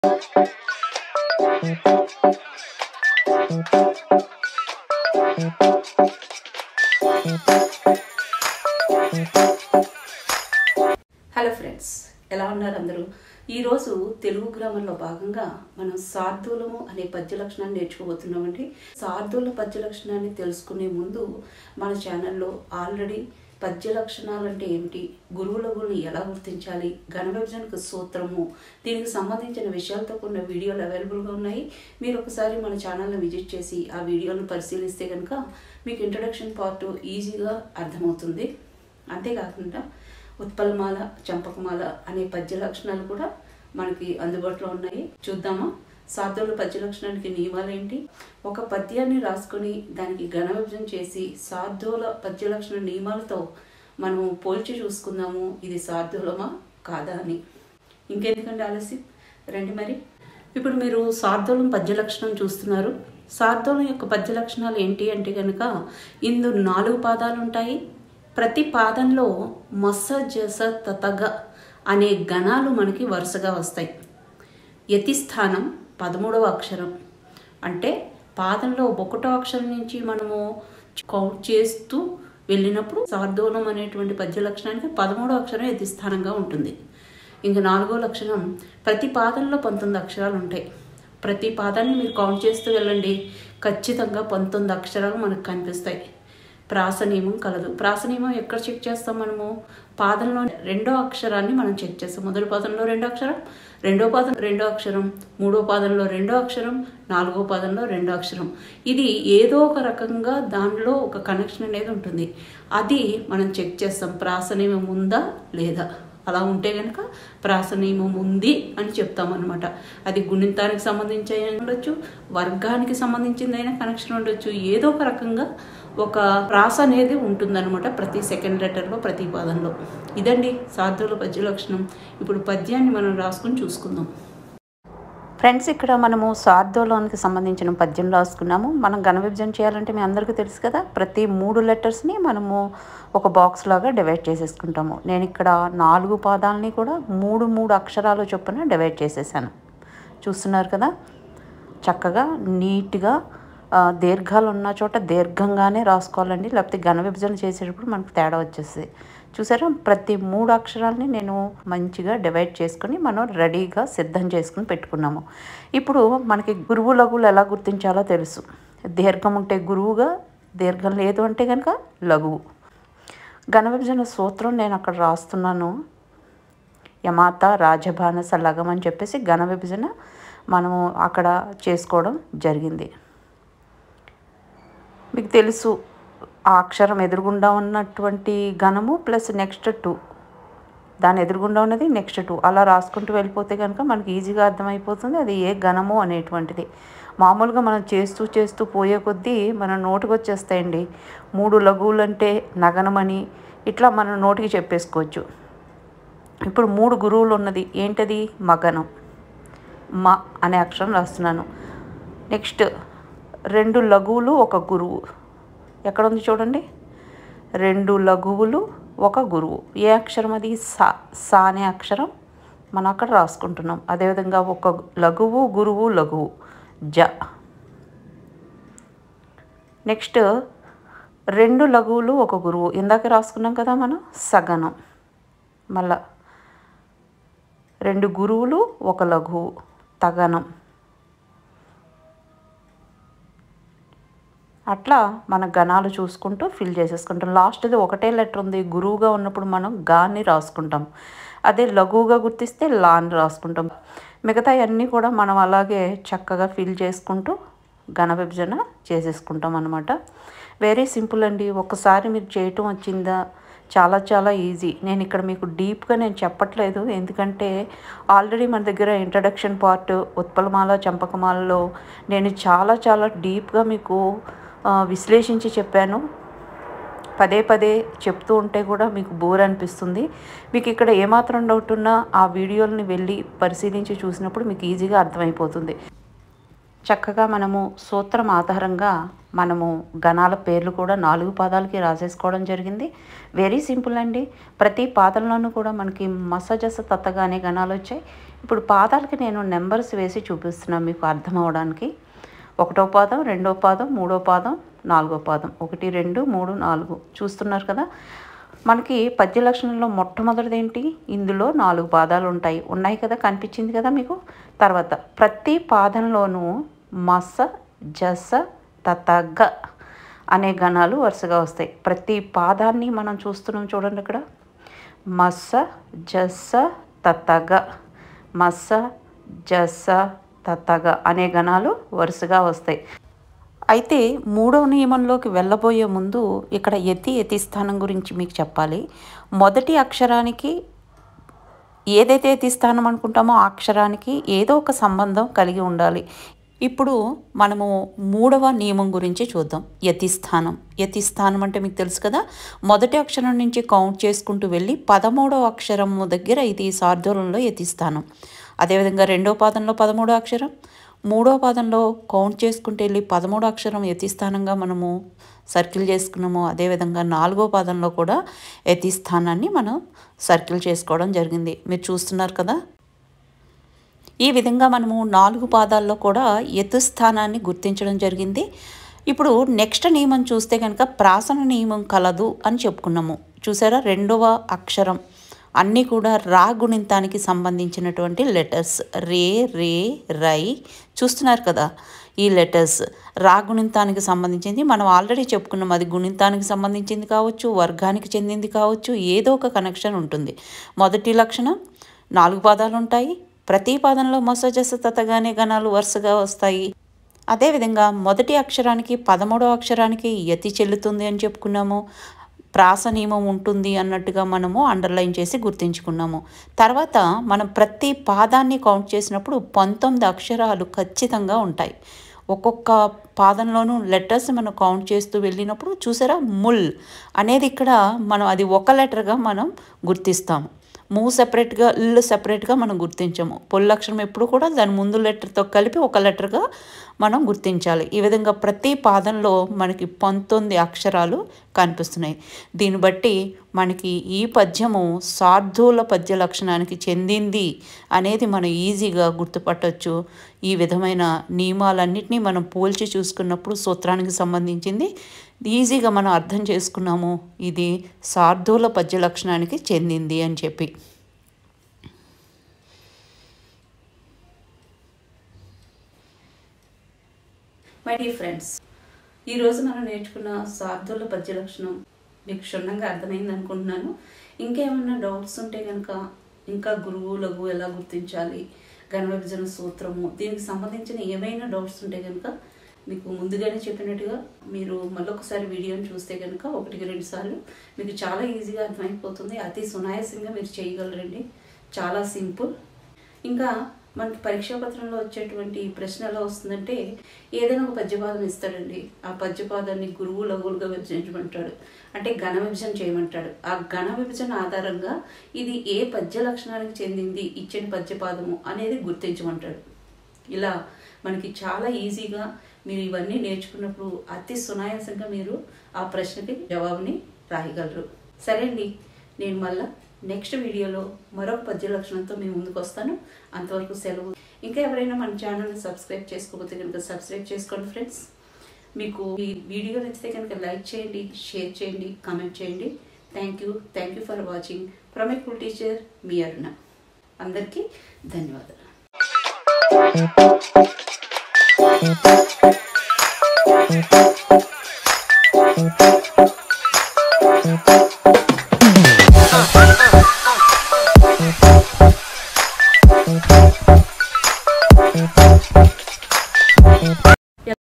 Hello friends ఎలా ఉన్నారు అందరూ ఈరోజు తెలుగు గ్రామంలో భాగంగా మనం శార్దూలము అనే పద్య లక్షణాన్ని నేర్చుకోబోతున్నామండి శార్దూల పద్య లక్షణాన్ని తెలుసుకునే ముందు మన ఛానల్లో ఆల్రెడీ పద్య లక్షణాలు అంటే ఏమిటి గురువుల గురుని ఎలా గుర్తించాలి ఘన విభజనకు సూత్రము దీనికి సంబంధించిన విషయాలతో కూడిన వీడియోలు అవైలబుల్గా ఉన్నాయి మీరు ఒకసారి మన ఛానల్ని విజిట్ చేసి ఆ వీడియోలను పరిశీలిస్తే కనుక మీకు ఇంట్రడక్షన్ పార్ట్ ఈజీగా అర్థమవుతుంది అంతేకాకుండా ఉత్పలమాల చంపకమాల అనే పద్య లక్షణాలు కూడా మనకి అందుబాటులో ఉన్నాయి చూద్దామా సాధువుల పద్య లక్షణానికి నియమాలు ఏంటి ఒక పద్యాన్ని రాసుకొని దానికి ఘన విభజన చేసి సాధువుల పద్య లక్షణ నియమాలతో మనం పోల్చి చూసుకుందాము ఇది సాధువులమా కాదా అని ఇంకెందుకంటే ఆలస్యం రండి మరి ఇప్పుడు మీరు సార్థూలం పద్య లక్షణం చూస్తున్నారు సార్థూలం యొక్క పద్య లక్షణాలు ఏంటి అంటే కనుక ఇందు నాలుగు పాదాలు ఉంటాయి ప్రతి పాదంలో మస జస తతగ అనే గణాలు మనకి వరుసగా వస్తాయి యతిస్థానం పదమూడవ అక్షరం అంటే పాదంలో ఒకటో అక్షరం నుంచి మనము కౌంట్ చేస్తూ వెళ్ళినప్పుడు సార్దోలం అనేటువంటి పద్య లక్షణానికి పదమూడో అక్షరం యతిస్థానంగా ఉంటుంది ఇంకా నాలుగో లక్షణం ప్రతి పాదంలో పంతొమ్మిది అక్షరాలు ఉంటాయి ప్రతి పాదాన్ని మీరు కౌంట్ చేస్తూ వెళ్ళండి ఖచ్చితంగా పంతొమ్మిది అక్షరాలు మనకు కనిపిస్తాయి ప్రాస నియమం కలదు ప్రాస నియమం ఎక్కడ చెక్ చేస్తాం మనము పాదంలో రెండో అక్షరాన్ని మనం చెక్ చేస్తాం మొదటి పాదంలో రెండో అక్షరం రెండో పాదం రెండో అక్షరం మూడో పాదంలో రెండో అక్షరం నాలుగో పాదంలో రెండో అక్షరం ఇది ఏదో ఒక రకంగా దానిలో ఒక కనెక్షన్ అనేది ఉంటుంది అది మనం చెక్ చేస్తాం ప్రాస నియమం ఉందా లేదా అలా ఉంటే కనుక ప్రాసనియమం ఉంది అని చెప్తామన్నమాట అది గుణితానికి సంబంధించి ఉండొచ్చు వర్గానికి సంబంధించిందైనా కనెక్షన్ ఉండొచ్చు ఏదో ఒక రకంగా ఒక ప్రాస అనేది ఉంటుందన్నమాట ప్రతి సెకండ్ లెటర్లో ప్రతి పాదంలో ఇదండి సాధువుల పద్య లక్షణం ఇప్పుడు పద్యాన్ని మనం రాసుకుని చూసుకుందాం ఫ్రెండ్స్ ఇక్కడ మనము సార్ధోలోనికి సంబంధించిన పద్యం రాసుకున్నాము మనం ఘన విభజన చేయాలంటే మీ అందరికీ తెలుసు కదా ప్రతి మూడు లెటర్స్ని మనము ఒక బాక్స్ లాగా డివైడ్ చేసేసుకుంటాము నేను ఇక్కడ నాలుగు పాదాలని కూడా మూడు మూడు అక్షరాలు చొప్పున డివైడ్ చేసేసాను చూస్తున్నారు కదా చక్కగా నీట్గా దీర్ఘాలు ఉన్న చోట దీర్ఘంగానే రాసుకోవాలండి లేకపోతే ఘన విభజన చేసేటప్పుడు మనకు తేడా వచ్చేస్తుంది చూసారా ప్రతి మూడు అక్షరాలని నేను మంచిగా డివైడ్ చేసుకుని మనం రెడీగా సిద్ధం చేసుకుని పెట్టుకున్నాము ఇప్పుడు మనకి గురువు లఘువులు ఎలా గుర్తించాలో తెలుసు దీర్ఘం ఉంటే గురువుగా దీర్ఘం లేదు అంటే కనుక లఘువు ఘన విభజన సూత్రం నేను అక్కడ రాస్తున్నాను యమాత రాజభానస లగం అని చెప్పేసి ఘన విభజన మనము అక్కడ చేసుకోవడం జరిగింది మీకు తెలుసు ఆ అక్షరం ఎదురుగుండా ఉన్నటువంటి ఘనము ప్లస్ నెక్స్ట్ టూ దాని ఎదురుగుండా ఉన్నది నెక్స్ట్ టూ అలా రాసుకుంటూ వెళ్ళిపోతే కనుక మనకి ఈజీగా అర్థమైపోతుంది అది ఏ ఘనము అనేటువంటిది మామూలుగా మనం చేస్తూ చేస్తూ పోయే కొద్దీ మన నోటికి వచ్చేస్తాయండి మూడు లఘువులు అంటే నగనమని ఇట్లా మన నోటికి చెప్పేసుకోవచ్చు ఇప్పుడు మూడు గురువులు ఉన్నది ఏంటది మగనం మ అనే అక్షరం రాస్తున్నాను నెక్స్ట్ రెండు లఘువులు ఒక గురువు ఎక్కడ ఉంది చూడండి రెండు లఘువులు ఒక గురువు ఏ అక్షరం అది సా సా అనే అక్షరం మనం అక్కడ రాసుకుంటున్నాం అదేవిధంగా ఒక లఘువు గురువు లఘువు జ నెక్స్ట్ రెండు లఘువులు ఒక గురువు ఇందాక రాసుకున్నాం కదా మనం సగనం మళ్ళా రెండు గురువులు ఒక లఘువు తగనం అట్లా మన గణాలు చూసుకుంటూ ఫిల్ చేసేసుకుంటాం లాస్ట్ది ఒకటే లెటర్ ఉంది గురువుగా ఉన్నప్పుడు మనం గాని రాసుకుంటాం అదే లఘువుగా గుర్తిస్తే లాని రాసుకుంటాం మిగతా అన్నీ కూడా మనం అలాగే చక్కగా ఫిల్ చేసుకుంటూ ఘన విభజన చేసేసుకుంటాం అనమాట వెరీ సింపుల్ అండి ఒకసారి మీరు చేయటం వచ్చిందా చాలా చాలా ఈజీ నేను ఇక్కడ మీకు డీప్గా నేను చెప్పట్లేదు ఎందుకంటే ఆల్రెడీ మన దగ్గర ఇంట్రడక్షన్ పార్ట్ ఉత్పలమాల చంపకమాలలో నేను చాలా చాలా డీప్గా మీకు విశ్లేషించి చెప్పాను పదే పదే చెప్తూ ఉంటే కూడా మీకు బోర్ అనిపిస్తుంది మీకు ఇక్కడ ఏమాత్రం డౌట్ ఉన్నా ఆ వీడియోని వెళ్ళి పరిశీలించి చూసినప్పుడు మీకు ఈజీగా అర్థమైపోతుంది చక్కగా మనము సూత్రం ఆధారంగా మనము గణాల పేర్లు కూడా నాలుగు పాదాలకి రాసేసుకోవడం జరిగింది వెరీ సింపుల్ అండి ప్రతి పాదంలోనూ కూడా మనకి మసజస తత్తగా అనే గణాలు వచ్చాయి ఇప్పుడు పాదాలకి నేను నెంబర్స్ వేసి చూపిస్తున్నాను మీకు అర్థం అవడానికి ఒకటో పాదం రెండో పాదం మూడో పాదం నాలుగో పాదం ఒకటి రెండు మూడు నాలుగు చూస్తున్నారు కదా మనకి పద్య లక్షణంలో మొట్టమొదటిది ఏంటి ఇందులో నాలుగు పాదాలు ఉంటాయి ఉన్నాయి కదా కనిపించింది కదా మీకు తర్వాత ప్రతి పాదంలోనూ మస జస తతగ అనే గణాలు వరుసగా వస్తాయి ప్రతి పాదాన్ని మనం చూస్తున్నాం చూడండి ఇక్కడ మస జస తతగ మస జస తతగ అనే గణాలు వరుసగా వస్తాయి అయితే మూడవ నియమంలోకి వెళ్ళబోయే ముందు ఇక్కడ యతి యతి స్థానం గురించి మీకు చెప్పాలి మొదటి అక్షరానికి ఏదైతే యతి స్థానం అనుకుంటామో ఆ అక్షరానికి ఏదో ఒక సంబంధం కలిగి ఉండాలి ఇప్పుడు మనము మూడవ నియమం గురించి చూద్దాం యతి స్థానం యతి స్థానం అంటే మీకు తెలుసు కదా మొదటి అక్షరం నుంచి కౌంట్ చేసుకుంటూ వెళ్ళి పదమూడవ అక్షరం దగ్గర ఇది సార్ధూలంలో యతి స్థానం అదేవిధంగా రెండో పాదంలో పదమూడో అక్షరం మూడో పాదంలో కౌంట్ చేసుకుంటూ వెళ్ళి పదమూడో అక్షరం యతి స్థానంగా మనము సర్కిల్ చేసుకున్నాము అదేవిధంగా నాలుగో పాదంలో కూడా యతి స్థానాన్ని మనం సర్కిల్ చేసుకోవడం జరిగింది మీరు చూస్తున్నారు కదా ఈ విధంగా మనము నాలుగు పాదాల్లో కూడా ఎత్తు స్థానాన్ని గుర్తించడం జరిగింది ఇప్పుడు నెక్స్ట్ నియమం చూస్తే కనుక ప్రాసన నియమం కలదు అని చెప్పుకున్నాము చూసారా రెండవ అక్షరం అన్నీ కూడా రా గుణింతానికి సంబంధించినటువంటి లెటర్స్ రే రే రై చూస్తున్నారు కదా ఈ లెటర్స్ రా గుణింతానికి సంబంధించింది మనం ఆల్రెడీ చెప్పుకున్నాం అది గుణింతానికి సంబంధించింది కావచ్చు వర్గానికి చెందింది కావచ్చు ఏదో ఒక కనెక్షన్ ఉంటుంది మొదటి లక్షణం నాలుగు పాదాలు ఉంటాయి ప్రతి పాదంలో మొసజస తతగానే గణాలు వరుసగా వస్తాయి అదేవిధంగా మొదటి అక్షరానికి పదమూడవ అక్షరానికి యతి చెల్లుతుంది అని చెప్పుకున్నాము ప్రాస నియమం ఉంటుంది అన్నట్టుగా మనము అండర్లైన్ చేసి గుర్తించుకున్నాము తర్వాత మనం ప్రతి పాదాన్ని కౌంట్ చేసినప్పుడు పంతొమ్మిది అక్షరాలు ఖచ్చితంగా ఉంటాయి ఒక్కొక్క పాదంలోనూ లెటర్స్ మనం కౌంట్ చేస్తూ వెళ్ళినప్పుడు చూసారా ముల్ అనేది ఇక్కడ మనం అది ఒక లెటర్గా మనం గుర్తిస్తాము మూ సెపరేట్గా ఇల్లు సెపరేట్గా మనం గుర్తించము పొల్లక్షరం ఎప్పుడు కూడా దాని ముందు లెటర్తో కలిపి ఒక లెటర్గా మనం గుర్తించాలి ఈ విధంగా ప్రతి పాదంలో మనకి పంతొమ్మిది అక్షరాలు కనిపిస్తున్నాయి దీన్ని బట్టి మనకి ఈ పద్యము సార్థూల పద్య లక్షణానికి చెందింది అనేది మనం ఈజీగా గుర్తుపట్టవచ్చు ఈ విధమైన నియమాలన్నింటినీ మనం పోల్చి చూసుకున్నప్పుడు సూత్రానికి సంబంధించింది ఈజీగా మనం అర్థం చేసుకున్నాము ఇది సార్థూల పద్య లక్షణానికి చెందింది అని చెప్పి మై డియర్ ఫ్రెండ్స్ ఈరోజు మనం నేర్చుకున్న సార్థుల పద్య లక్షణం మీకు క్షుణ్ణంగా అర్థమైంది అనుకుంటున్నాను ఇంకేమన్నా డౌట్స్ ఉంటే కనుక ఇంకా గురువు లఘు ఎలా గుర్తించాలి ఘన విభజన సూత్రము దీనికి సంబంధించిన ఏమైనా డౌట్స్ ఉంటే కనుక మీకు ముందుగానే చెప్పినట్టుగా మీరు మళ్ళొకసారి వీడియోని చూస్తే కనుక ఒకటికి రెండు సార్లు మీకు చాలా ఈజీగా అర్థమైపోతుంది అతి సునాయాసంగా మీరు చేయగలరండి చాలా సింపుల్ ఇంకా మనకి పరీక్షా పత్రంలో వచ్చేటువంటి ప్రశ్న ఎలా వస్తుందంటే ఏదైనా ఒక పద్యపాదం ఇస్తాడండి ఆ పద్యపాదాన్ని గురువు లఘువులుగా విభజించమంటాడు అంటే ఘన విభజన చేయమంటాడు ఆ ఘన విభజన ఆధారంగా ఇది ఏ పద్య లక్షణానికి చెందింది ఇచ్చిన పద్యపాదము అనేది గుర్తించమంటాడు ఇలా మనకి చాలా ఈజీగా మీరు ఇవన్నీ నేర్చుకున్నప్పుడు అతి సునాయాసంగా మీరు ఆ ప్రశ్నకి జవాబుని రాయగలరు సరే అండి నేను మళ్ళా నెక్స్ట్ వీడియోలో మరొక పద్య లక్షణంతో మేము ముందుకు వస్తాను అంతవరకు సెలవు ఇంకా ఎవరైనా మన ఛానల్ని సబ్స్క్రైబ్ చేసుకోకపోతే కనుక సబ్స్క్రైబ్ చేసుకోండి ఫ్రెండ్స్ మీకు ఈ వీడియో నచ్చితే కనుక లైక్ చేయండి షేర్ చేయండి కామెంట్ చేయండి thank you thank you for watching from a cool teacher మీ అరుణ అందరికీ ధన్యవాదాలు Thank you.